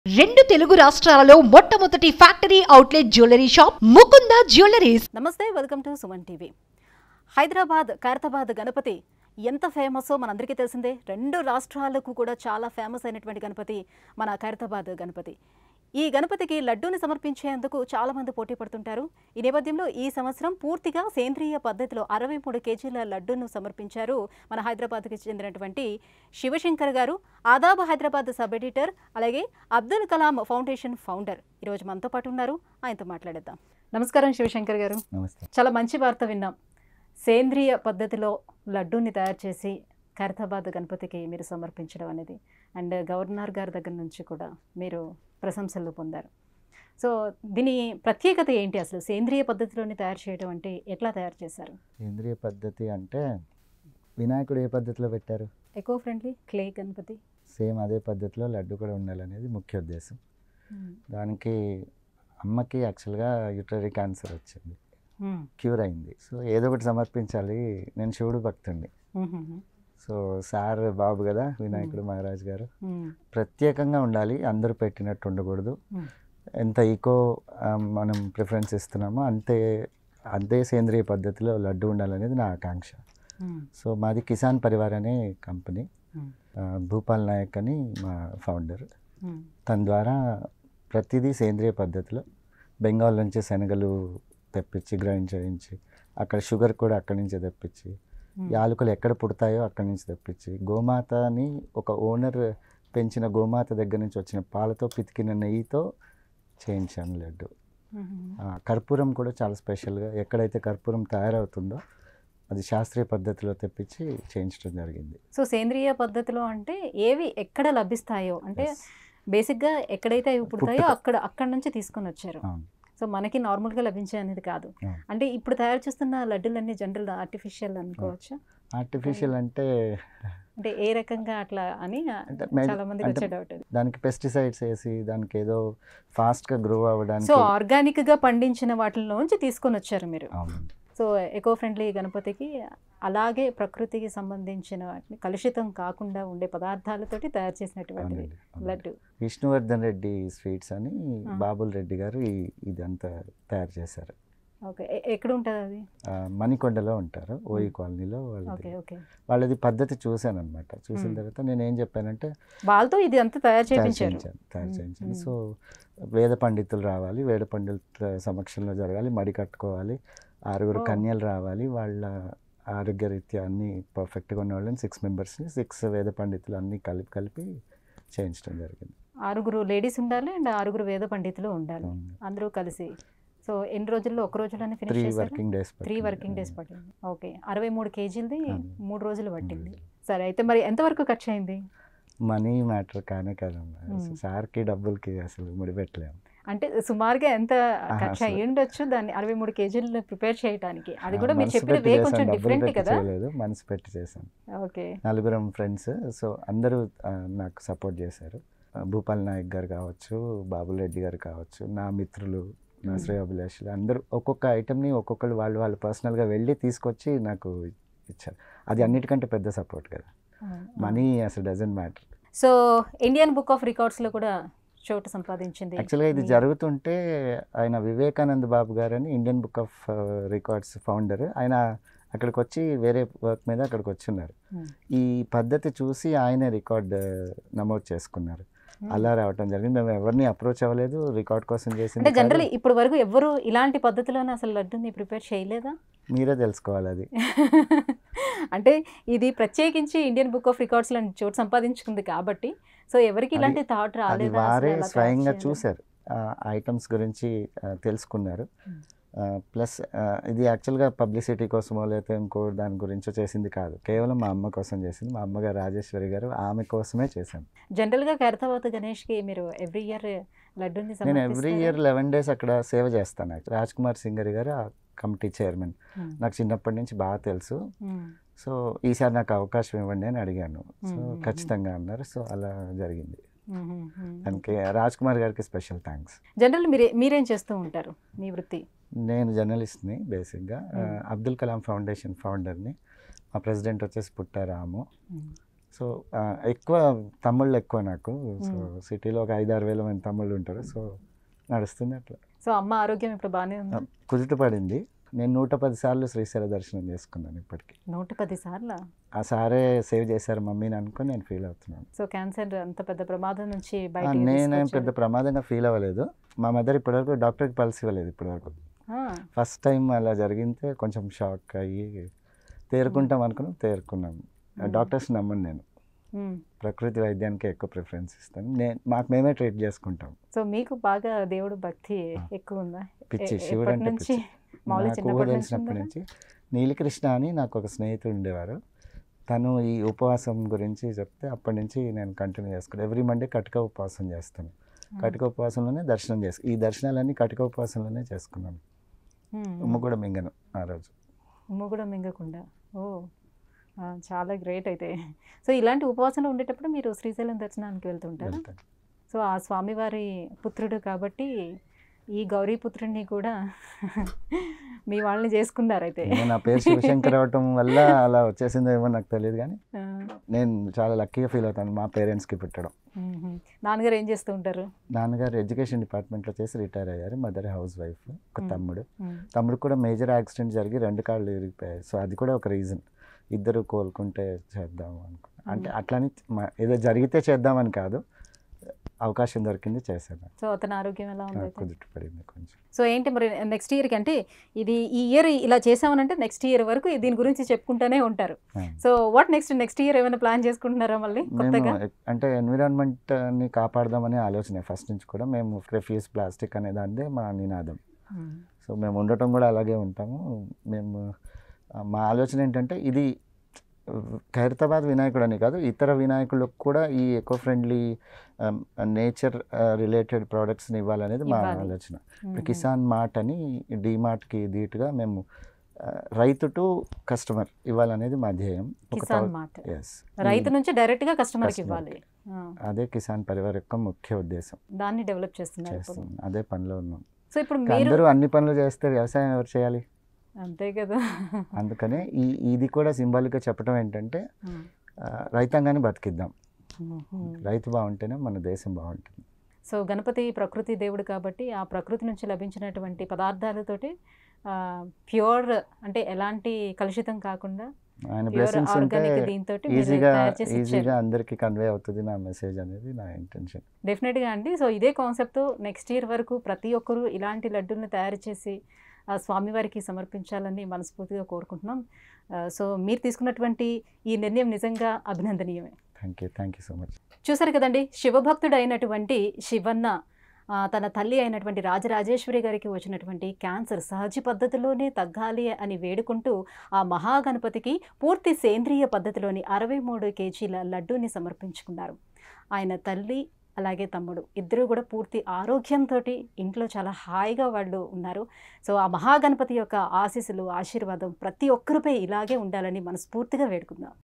రెండు తెలుగు రాష్ట్రాలలో మొట్టమొదటి factory outlet jewellery shop Mukunda jewelleries నమస్తే welcome to Suman TV Hyderabad Khairatabad Ganapati ఎంత ఫేమసో మనందరికీ తెలిసిందే రెండు రాష్ట్రాలకు కూడా చాలా ఫేమస్ అయినటువంటి గణపతి మన ఖైరతాబాద్ గణపతి ఈ గణపతికి లడ్డూని సమర్పించేందుకు చాలా మంది పోటీ పడుతుంటారు ఈ నేపథ్యంలో ఈ సంవత్సరం పూర్తిగా సేంద్రియ పద్ధతిలో అరవై మూడు కేజీల లడ్డూను సమర్పించారు మన హైదరాబాద్కి చెందినటువంటి శివశంకర్ గారు ఆదాబ్ హైదరాబాద్ సబ్ ఎడిటర్ అలాగే అబ్దుల్ కలాం ఫౌండేషన్ ఫౌండర్ ఈరోజు మనతో పాటు ఉన్నారు ఆయనతో మాట్లాడేద్దాం నమస్కారం శివశంకర్ గారు నమస్తే చాలా మంచి వార్త విన్నాం సేంద్రియ పద్ధతిలో లడ్డూని తయారు చేసి ఖైరతాబాద్ గణపతికి మీరు సమర్పించడం అనేది అండ్ గవర్నర్ గారి దగ్గర నుంచి కూడా మీరు ప్రశంసలు పొందారు సో దీని ప్రత్యేకత ఏంటి అసలు సేంద్రియ పద్ధతిలోని తయారు చేయడం అంటే ఎట్లా తయారు చేశారు సేంద్రియ పద్ధతి అంటే వినాయకుడు ఏ పద్ధతిలో పెట్టారు eco friendly clay Ganapati same అదే పద్ధతిలో లడ్డు కూడా ఉండాలనేది ముఖ్య ఉద్దేశం దానికి అమ్మకి యాక్చువల్గా యూటరీ క్యాన్సర్ వచ్చింది మ్మ్. క్యూర్ అయింది సో ఏదో ఒకటి సమర్పించాలి నేను శివుడు భక్తుడిని మ్మ్. సో సార్ బాబు కదా వినాయకుడు మహారాజ్ గారు మ్మ్. ప్రత్యేకంగా ఉండాలి అందరూ పెట్టినట్టు ఉండకూడదు మ్మ్. ఎంత ఈకో మనం ప్రిఫరెన్స్ ఇస్తున్నామో అంతే అంతే సేంద్రియ పద్ధతిలో లడ్డు ఉండాలనేది నా ఆకాంక్ష మ్మ్. సో మాది కిసాన్ పరివార్ అనే కంపెనీ మ్మ్. ఆ, భూపాల్ నాయక్ అని మా ఫౌండర్ మ్మ్. తన ద్వారా ప్రతిదీ సేంద్రియ పద్ధతిలో బెంగాల్ నుంచి శనగలు తెప్పించి గ్రైండ్ చేయించి అక్కడ షుగర్ కూడా అక్కడి నుంచే తెప్పించి మ్మ్. యాలకులు ఎక్కడ పుడతాయో అక్కడి నుంచి తెప్పించి గోమాతని ఒక ఓనర్ పెంచిన గోమాత దగ్గర నుంచి వచ్చిన పాలతో పితికిన నెయ్యితో చేయించాను లడ్డు మ్మ్. ఆ, కర్పూరం కూడా చాలా స్పెషల్గా ఎక్కడైతే కర్పూరం తయారవుతుందో అది శాస్త్రీయ పద్ధతిలో తెప్పించి చేయించడం జరిగింది సో సేంద్రియ పద్ధతిలో అంటే ఏవి ఎక్కడ లభిస్తాయో అంటే Yes. బేసిక్గా ఎక్కడైతే అవి పుడతాయో పుట్టుక. అక్కడ అక్కడ నుంచి తీసుకొని వచ్చారు అవును సో మనకి నార్మల్గా లభించే అనేది కాదు అవును. అంటే ఇప్పుడు తయారు చేస్తున్న లడ్డూలన్నీ జనరల్ ఆర్టిఫిషియల్ అనుకోవచ్చా ఆర్టిఫిషియల్ అంటే అంటే ఏ రకంగా అట్లా అని అంటే med- చాలా మందికి అంటే వచ్చే డౌట్ ఇది దానికి పెస్టిసైడ్స్ వేసి దానికి ఏదో ఫాస్ట్గా గ్రో సో అవ్వడానికి ఆర్గానిక్ గా పండించిన వాటిలోంచి తీసుకొని వచ్చారు మీరు అవునండి సో ఎకో ఫ్రెండ్లీ గణపతికి అలాగే ప్రకృతికి సంబంధించిన వాటిని కలుషితం కాకుండా ఉండే పదార్థాలతోటి తయారు చేసినటువంటిది అవునండి, అవునండి. లడ్డు విష్ణువర్ధన్ రెడ్డి స్వీట్స్ అని ఆ. బాబుల్ రెడ్డి గారు ఈ- ఇదంతా తయారు చేశారు ఓకే ఎ- ఎక్కడ ఉంటుంది అది ఆ, మణికొండలో ఉంటారు ఓయి కాలనీలో ఓకే వాళ్ళది ఓకే వాళ్ళది పద్ధతి చూశాను అనమాట చూసిన మ్మ్. తర్వాత నేను ఏం చెప్పానంటే వాళ్ళతో ఇది అంతా తయారు తయారు చేయించారు చేయించాను తయారు మ్మ్, చేయించాను మ్మ్. సో వేద పండితులు రావాలి వేద పండితుల సమక్షంలో జరగాలి మడి కట్టుకోవాలి ఆరుగురు ఓ. కన్యలు రావాలి వాళ్ళ ఆరోగ్యరీత్యా అన్ని పర్ఫెక్ట్గా ఉన్న వాళ్ళని సిక్స్ మెంబర్స్ని సిక్స్ వేద పండితులు అన్నీ కలిపి కలిపి చేయించడం జరిగింది ఆరుగురు లేడీస్ ఉండాలి అండ్ ఆరుగురు వేద పండితులు ఉండాలి అవును. అందరూ కలిసి సో ఎన్ని రోజుల్లో ఒక రోజులోనే ఫినిష్ త్రీ చేశారు working days three working days పట్టింది ఓకే అరవై మూడు కేజీలది అవును. మూడు రోజులు పట్టింది సరే అయితే మరి ఎంతవరకు ఖర్చు అయింది మనీ మ్యాటర్ కానే కాదమ్మా మ్మ్. సార్కి డబ్బులకి అసలు ముడిపెట్టలేము అంటే సుమారుగా ఎంత ఆహా, ఖర్చు సరే. అయ్యి ఉండొచ్చు దాన్ని అరవై మూడు కేజీలు ప్రిపేర్ చేయడానికి అది ఆ, కూడా మీరు మనసు చెప్పిన పెట్టి వే చేశాను, కొంచెం డబ్బులు డిఫరెంట్ పెట్టి కదా చేయలేదు మనసు పెట్టి చేశాను ఓకే నలుగురం ఫ్రెండ్స్ సో అందరూ ఆ, నాకు సపోర్ట్ చేశారు ఆ, భూపాల్ నాయక్ గారు కావచ్చు బాబుల్ రెడ్డి గారు కావచ్చు నా మిత్రులు నా మ్మ్. శ్రేయోభిలాషులు అందరూ ఒక్కొక్క ఐటెంని ఒక్కొక్కరు వాళ్ళు వాళ్ళు పర్సనల్గా వెళ్ళి తీసుకొచ్చి నాకు ఇచ్చారు అది అన్నిటికంటే పెద్ద సపోర్ట్ కదా మనీ అసలు doesn't matter so Indian book of records లో కూడా చోటు సంపాదించింది యాక్చువల్గా ఇది మీ- జరుగుతుంటే ఆయన వివేకానంద్ బాబు గారు అని Indian book of records founder ఆయన అక్కడికి వచ్చి వేరే వర్క్ మీద అక్కడికి వచ్చి ఉన్నారు మ్మ్. ఈ పద్ధతి చూసి ఆయనే రికార్డ్ నమోదు చేసుకున్నారు మ్మ్. అలా రావటం జరిగింది మేము ఎవరిని అప్రోచ్ అవ్వలేదు రికార్డ్ కోసం చేసింది అంటే కాదు. జనరల్ ఇప్పటి వరకు ఎవరు ఇలాంటి పద్ధతిలోనే అసలు లడ్డూని ప్రిపేర్ చేయలేదా మీరే తెలుసుకోవాలి అది అంటే ఇది ప్రత్యేకించి ఇండియన్ బుక్ ఆఫ్ రికార్డ్స్ లాంటి చోటు సంపాదించుకుంది కాబట్టి సో ఎవరికి అది- ఇలాంటి థాట్ అది రాలేదా అసలు వారే ఎలా తయారు స్వయంగా చేయాలి? చూశారు ఐటమ్స్ గురించి ఆ, తెలుసుకున్నారు మ్మ్. ప్లస్ ఇది యాక్చువల్గా పబ్లిసిటీ కోసమో లేకపోతే ఇంకో దాని గురించో చేసింది కాదు కేవలం మా అమ్మ కోసం చేసింది మా అమ్మగారు రాజేశ్వరి గారు ఆమె కోసమే చేశాను జనరల్ గా ఖైరతాబాద్ గణేష్ కి మీరు ఎవ్రీ ఇయర్ లడ్డూని నేను ఎవ్రీ సమర్పిస్తారా? ఇయర్ లెవెన్ డేస్ అక్కడ సేవ చేస్తాను రాజ్ కుమార్ సింగర్ గారు ఆ కమిటీ చైర్మన్ మ్మ్. నాకు చిన్నప్పటి నుంచి బాగా తెలుసు మ్మ్. సో ఈసారి నాకు అవకాశం ఇవ్వండి అని అడిగాను సో మ్మ్. ఖచ్చితంగా అన్నారు సో అలా జరిగింది మ్మ్. మ్మ్. దానికి రాజ్ కుమార్ గారికి స్పెషల్ థ్యాంక్స్ జనరల్ మీరే మీరేం చేస్తూ ఉంటారు మీ వృత్తి నేను జర్నలిస్ట్ని బేసిక్గా మ్మ్. అబ్దుల్ కలాం ఫౌండేషన్ ఫౌండర్ని మా ప్రెసిడెంట్ వచ్చేసి పుట్టారాము మ్మ్. సో ఆ, ఎక్కువ తమ్ముళ్ళు ఎక్కువ నాకు సో మ్మ్. సిటీలో ఒక ఐదు ఆరు వేల మంది తమ్ముళ్ళు ఉంటారు సో నడుస్తుంది అట్లా సో అమ్మ ఆరోగ్యం ఇప్పుడు బాగానే ఉంది కుదుట పడింది నేను నూట పది సార్లు శ్రీశైల దర్శనం చేసుకున్నాను ఇప్పటికి నూట పది సార్లు ఆ సారే సేవ్ చేశారు మమ్మీని అనుకొని నేను ఫీల్ అవుతున్నాను సో క్యాన్సర్ అంత పెద్ద ప్రమాదం నుంచి ఆ, బయట నేనేం పెద్ద ప్రమాదంగా ఫీల్ అవ్వలేదు మా మదర్ ఇప్పటివరకు డాక్టర్కి పల్స్ ఇవ్వలేదు ఇప్పటివరకు ఫస్ట్ టైం అలా జరిగితే కొంచెం షాక్ అయ్యి తేరుకుంటాం అనుకున్నాం తేరుకున్నాం డాక్టర్స్ నమ్మను నేను ప్రకృతి వైద్యానికి ఎక్కువ ప్రిఫరెన్స్ ఇస్తాను నేను మాకు మేమే ట్రీట్ చేసుకుంటాం సో మీకు బాగా దేవుడు భక్తి ఎక్కువ ఉందా పిచ్చి ఎ- శివుడు ఎప్పటి అంటే నుంచి పిచ్చి మామూలుగా నాకు చిన్నప్పటి నుంచి తెలిసినప్పటి ఉందా? నుంచి నీలకృష్ణ అని నాకు ఒక స్నేహితుడు ఉండేవారు తను ఈ ఉపవాసం గురించి చెప్తే అప్పటి నుంచి నేను కంటిన్యూ చేసుకున్నాను ఎవ్రీ మండే కటిక ఉపవాసం చేస్తాను కటిక ఉపవాసంలోనే దర్శనం చేసు ఈ దర్శనాలన్నీ కటిక ఉపవాసంలోనే చేసుకున్నాను మ్మ్. ఉమ్మ కూడా మింగను ఆ రోజు ఉమ్ము కూడా మింగకుండా ఓ ఆ, చాలా గ్రేట్ అయితే సో ఇలాంటి ఉపవాసంలో ఉండేటప్పుడు మీరు శ్రీశైలం దర్శనానికి వెళ్తుంటారు వెళ్తాను సో ఆ స్వామివారి పుత్రుడు కాబట్టి ఈ గౌరీ పుత్రుడిని కూడా మీ వాళ్ళని చేసుకున్నారు అయితే ఏమో నా పేరు శివశంకర్ అవటం వల్ల అలా వచ్చేసిందో ఏమో నాకు తెలియదు కానీ ఆ, నేను చాలా లక్కీగా ఫీల్ అవుతాను మా పేరెంట్స్కి పుట్టడం మ్మ్. నాన్నగారు ఏం చేస్తూ ఉంటారు నాన్నగారు ఎడ్యుకేషన్ డిపార్ట్మెంట్లో చేసి రిటైర్ అయ్యారు మదర్ హౌస్ వైఫ్ ఒక మ్మ్. తమ్ముడు మ్మ్. తమ్ముడు కూడా మేజర్ యాక్సిడెంట్ జరిగి రెండు కాళ్ళు ఇరిగిపోయాయి సో అది కూడా ఒక రీజన్ ఇద్దరు కోలుకుంటే చేద్దాం అనుకున్నా అంటే అట్లని మ- ఏదో జరిగితే చేద్దామని కాదు అవకాశం దొరికింది చేశాను సో అతని ఆరోగ్యం ఎలా ఉంది అయితే? కుదుట పడింది కొంచెం సో ఏంటి మరి నెక్స్ట్ ఇయర్కి అంటే ఇది ఈ ఇయర్ ఇలా చేసామనంటే నెక్స్ట్ ఇయర్ వరకు దీని గురించి చెప్పుకుంటూనే ఉంటారు ఆ. So what next next year ఏమైనా ప్లాన్ చేసుకుంటున్నారా మళ్ళీ మేము కొత్తగా ఎక్- అంటే ఎన్విరాన్మెంట్ని కాపాడదామనే ఆలోచన ఫస్ట్ నుంచి కూడా మేము రిఫ్యూజ్ ప్లాస్టిక్ అనే దానిదే మా నినాదం మ్మ్. సో మేము ఉండటం కూడా అలాగే ఉంటాము మేము ఆ, మా ఆలోచన ఏంటంటే ఇది ఖైరతాబాద్ వినాయకుడు అని కాదు ఇతర వినాయకులకు కూడా ఈ ఎకో ఫ్రెండ్లీ నేచర్ రిలేటెడ్ ప్రోడక్ట్స్ని ఇవ్వాలనేది మా ఇవ్వాలి. ఆలోచన ఇప్పుడు మ్మ్. కిసాన్ మార్ట్ అని డీమార్ట్కి ధీటుగా మేము ఆ, రైతు టు కస్టమర్ ఇవ్వాలనేది మా ధ్యేయం కిసాన్ మార్ట్ ఎస్ రైతు నుంచి డైరెక్ట్ గా కస్టమర్ కి Customer ఇవ్వాలి ఆ, అదే కిసాన్ పరివార్ యొక్క ముఖ్య ఉద్దేశం దాన్ని డెవలప్ చేస్తున్నారు ఇప్పుడు చేస్తున్నాం అదే పనిలో ఉన్నాం సో ఇప్పుడు ఇంకా మీరు అందరూ అన్ని పనులు చేస్తే వ్యవసాయం ఎవరు చేయాలి అంతే కదా అందుకనే ఈ ఇది కూడా సింబాలిక్గా చెప్పడం ఏంటంటే మ్మ్. ఆ, రైతాంగాన్ని బతికిద్దాం మ్మ్. రైతు బాగుంటేనే మన దేశం బాగుంటుంది సో గణపతి ప్రకృతి దేవుడు కాబట్టి ఆ ప్రకృతి నుంచి లభించినటువంటి పదార్థాలతోటి ప్యూర్ అంటే ఎలాంటి కలుషితం కాకుండా ఆయన ప్యూర్ బ్లెస్సింగ్స్ ఉంటే ఆర్గానిక్ దీంతో ఈజీగా తయారు చేసి ఈజీగా ఇచ్చారు అందరికి కన్వే అవుతుంది నా మెసేజ్ అనేది నా ఇంటెన్షన్ డెఫినెట్గా అండి సో ఇదే కాన్సెప్ట్ నెక్స్ట్ ఇయర్ వరకు ప్రతి ఒక్కరూ ఇలాంటి లడ్డూలను తయారు చేసి ఆ స్వామివారికి సమర్పించాలని మనస్ఫూర్తిగా కోరుకుంటున్నాం ఆ, సో మీరు తీసుకున్నటువంటి ఈ నిర్ణయం నిజంగా అభినందనీయమే thank you thank you so much చూసారు కదండి శివభక్తుడు అయినటువంటి శివన్న ఆ, తన తల్లి అయినటువంటి రాజరాజేశ్వరి గారికి వచ్చినటువంటి క్యాన్సర్ సహజ పద్ధతిలోనే తగ్గాలి అని వేడుకుంటూ ఆ మహాగణపతికి పూర్తి సేంద్రియ పద్ధతిలోని అరవై మూడు కేజీల లడ్డూని సమర్పించుకున్నారు ఆయన తల్లి అలాగే తమ్ముడు ఇద్దరు కూడా పూర్తి ఆరోగ్యంతో ఇంట్లో చాలా హాయిగా వాళ్ళు ఉన్నారు సో ఆ మహాగణపతి యొక్క ఆశీస్సులు ఆశీర్వాదం ప్రతి ఒక్కరిపై ఇలాగే ఉండాలని మనస్ఫూర్తిగా వేడుకుందాం